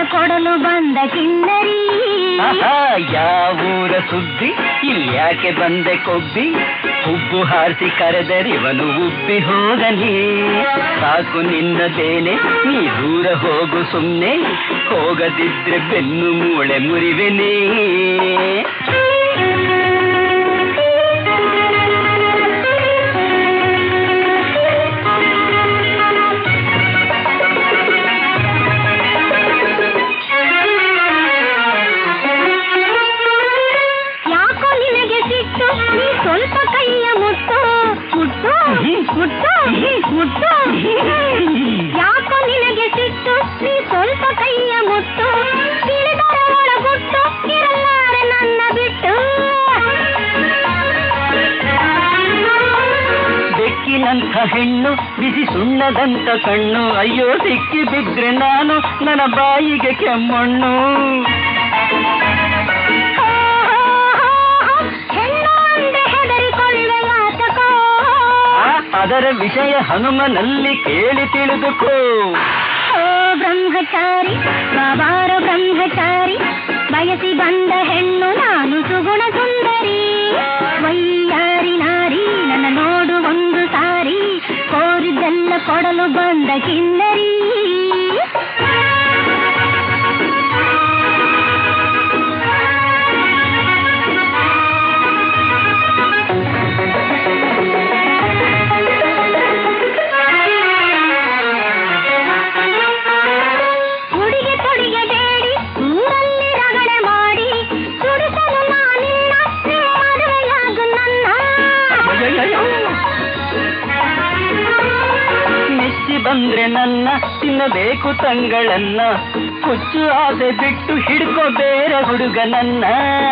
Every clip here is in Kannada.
ಕೊಡಲು ಬಂದ ಕಿನ್ನರಿ ಆಹಾ, ಯಾವೂರ ಸುದ್ದಿ ಇಲ್ಯಾಕೆ ಬಂದೆ ಕೊಬ್ಬಿ ಹುಬ್ಬು ಹಾರಿಸಿ ಕರೆದರಿವನು ಉಬ್ಬಿ ಹೋಗಲಿ ಸಾಕು ನಿನ್ನದೇನೆ ನೀ ದೂರ ಹೋಗು ಸುಮ್ನೆ ಹೋಗದಿದ್ರೆ ಬೆನ್ನು ಮೂಳೆ ಮುರಿವೆನೇ ಯಾಕೋ ನಿನಗೆ ಸಿಟ್ಟು ನೀ ಸ್ವಲ್ಪ ಕೈಯ ಮುಟ್ಟು ಮುಟ್ಟು ಮುಟ್ಟು ಮುಟ್ಟು ಯಾಕೋ ನಿನಗೆ ಸಿಟ್ಟು ನೀ ಸ್ವಲ್ಪ ಕೈಯ ಮುಟ್ಟು ತಿಳಿದರ ಒಳಗುಟ್ಟು ಇರಲಾರೆ ನನ್ನ ಬಿಟ್ಟು ಬೆಕ್ಕಿನಂಥ ಹೆಣ್ಣು ಬಿಸಿ ಸುಣ್ಣದಂತ ಕಣ್ಣು ಅಯ್ಯೋ ಸಿಕ್ಕಿ ಬಿದ್ರೆ ನಾನು ನನ್ನ ಬಾಯಿಗೆ ಕೆಮ್ಮಣ್ಣು ಹೆಣ್ಣು ಅಂದೆ ಹೆದರಿಕೊಳ್ಳುವೆ ಯಾತಕೋ ಆ, ಅದರ ವಿಷಯ ಹನುಮನಲ್ಲಿ ಕೇಳಿ ತಿಳಿದುಕೋ ಓ ಬ್ರಹ್ಮಚಾರಿ ಬಾಬಾರ ಬ್ರಹ್ಮಚಾರಿ ಬಯಸಿ ಬಂದ ಹೆಣ್ಣು ನಾನು ಸುಗುಣ ಸುಂದರಿ ವೈಯಾರಿ ನಾರಿ ನನ್ನ ನೋಡು ಒಂದು ಸಾರಿ ಕೋರಿದ್ದೆಲ್ಲ ಕೊಡಲು ಬಂದ ಕಿನ್ನರಿ ಉಡಿಗೆ ತೊಡಿಗೆ ಬೇಡಿ ಊರಲ್ಲಿ ರಗಳೆ ಮಾಡಿ ಸುಡಿಸಲು ನಾನಿನ್ನ ನಿಮ್ಮ ಮದುವೆಯಾಗು ನನ್ನ ಮೆಚ್ಚಿ ಬಂದ್ರೆ ನನ್ನ ತಿನ್ನಬೇಕು ತಂಗಳನ್ನ ಹುಚ್ಚು ಆಸೆ ಬಿಟ್ಟು ಹಿಡ್ಕೋ ಬೇರೆ ಹುಡುಗನನ್ನ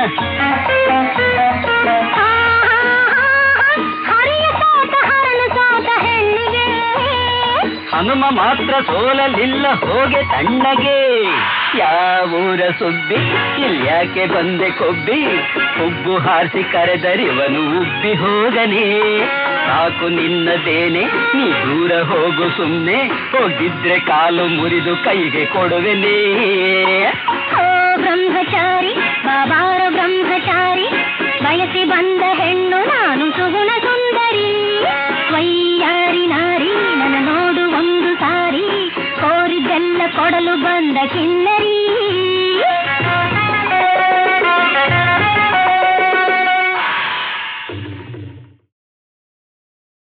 ಹರಿಯ ಸೋತ ಹರನು ಸೋತ ಹೆಣ್ಣಿಗೆ ಹನುಮ ಮಾತ್ರ ಸೋಲಲಿಲ್ಲ ಹೋಗೆ ತಣ್ಣಗೆ ಯಾವೂರ ಸುದ್ದಿ ಇಲ್ಯಾಕೆ ಬಂದೆ ಕೊಬ್ಬಿ ಹುಬ್ಬು ಹಾರಿಸಿ ಕರೆದರಿವನು ಉಬ್ಬಿ ಹೋಗನೆ ಸಾಕು ನಿನ್ನದೇನೆ ನೀ ದೂರ ಹೋಗು ಸುಮ್ನೆ ಹೋಗಿದ್ರೆ ಕಾಲು ಮುರಿದು ಕೈಗೆ ಕೊಡುವೆನೇ ಓ ಬ್ರಹ್ಮಚಾರಿ ಬಾಬಾರ ಬ್ರಹ್ಮಚಾರಿ ಬಯಸಿ ಬಂದ ಹೆಣ್ಣು ನಾನು ಸುಗುಣ ಸುಂದರಿ ವೈಯಾರಿ ನಾರಿ ನನ್ನ ನೋಡು ಒಂದು ಸಾರಿ ಕೋರಿದ್ದೆಲ್ಲ ಕೊಡಲು ಬಂದ ಕಿನ್ನರಿ